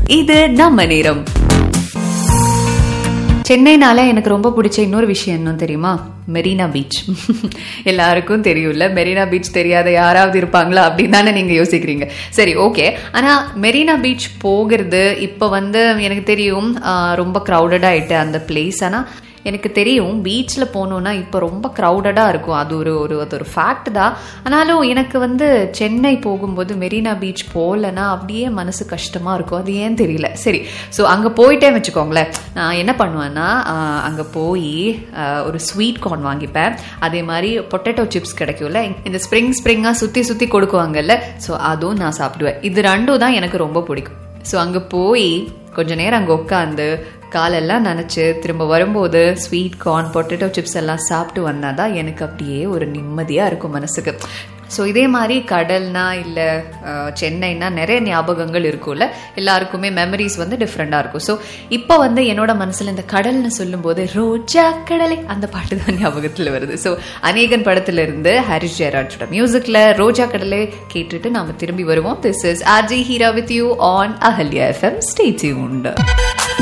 இது நம்ம நேரம் சென்னைனால எனக்கு ரொம்ப பிடிச்ச இன்னொரு விஷயம் என்ன தெரியுமா மெரினா பீச் எல்லாருக்கும் தெரியும்ல மெரினா பீச் தெரியாத யாராவது இருப்பாங்களா அப்படின்னு தானே நீங்க யோசிக்கிறீங்க சரி ஓகே ஆனா மெரினா பீச் போகிறது இப்போ வந்து எனக்கு தெரியும் ஆஹ், ரொம்ப க்ரௌடட் ஆயிட்டு அந்த பிளேஸ் ஆனா எனக்கு தெரியும் பீச்சில் போகணுன்னா இப்போ ரொம்ப க்ரௌடடாக இருக்கும் அது ஒரு ஒரு அது ஒரு ஃபேக்ட் தான் ஆனாலும் எனக்கு வந்து சென்னை போகும்போது மெரினா பீச் போகலன்னா அப்படியே மனசு கஷ்டமாக இருக்கும் அது ஏன் தெரியல சரி ஸோ அங்கே போயிட்டே வச்சுக்கோங்களேன் நான் என்ன பண்ணுவேன்னா அங்கே போய் ஒரு ஸ்வீட் கார்ன் வாங்கிப்பேன் அதே மாதிரி பொட்டேட்டோ சிப்ஸ் கிடைக்கும்ல இந்த ஸ்ப்ரிங் ஸ்ப்ரிங்காக சுற்றி சுற்றி கொடுக்குவாங்கல்ல ஸோ அதுவும் நான் சாப்பிடுவேன் இது ரெண்டும் தான் எனக்கு ரொம்ப பிடிக்கும் ஸோ அங்கே போய் கொஞ்ச நேரம் அங்கே உட்காந்து காலெல்லாம் நினச்சி திரும்ப வரும்போது ஸ்வீட் கார்ன் பொட்டேட்டோ சிப்ஸ் எல்லாம் சாப்பிட்டு வந்தால் தான் எனக்கு அப்படியே ஒரு நிம்மதியாக இருக்கும் மனசுக்கு ஸோ இதே மாதிரி கடல்னா இல்லை சென்னைனா நிறைய ஞாபகங்கள் இருக்கும்ல எல்லாருக்குமே மெமரிஸ் வந்து டிஃப்ரெண்ட்டாக இருக்கும் ஸோ இப்போ வந்து என்னோட மனசில் இந்த கடல்னு சொல்லும்போது ரோஜா கடலை அந்த பாட்டு தான் ஞாபகத்தில் வருது ஸோ அநேகன் படத்துல இருந்து ஹரிஷ் ஜெயராஜோட மியூசிக்கில் ரோஜா கடலை கேட்டுட்டு நாம திரும்பி வருவோம் this is RJ Heera with you on Ahalya FM stay tuned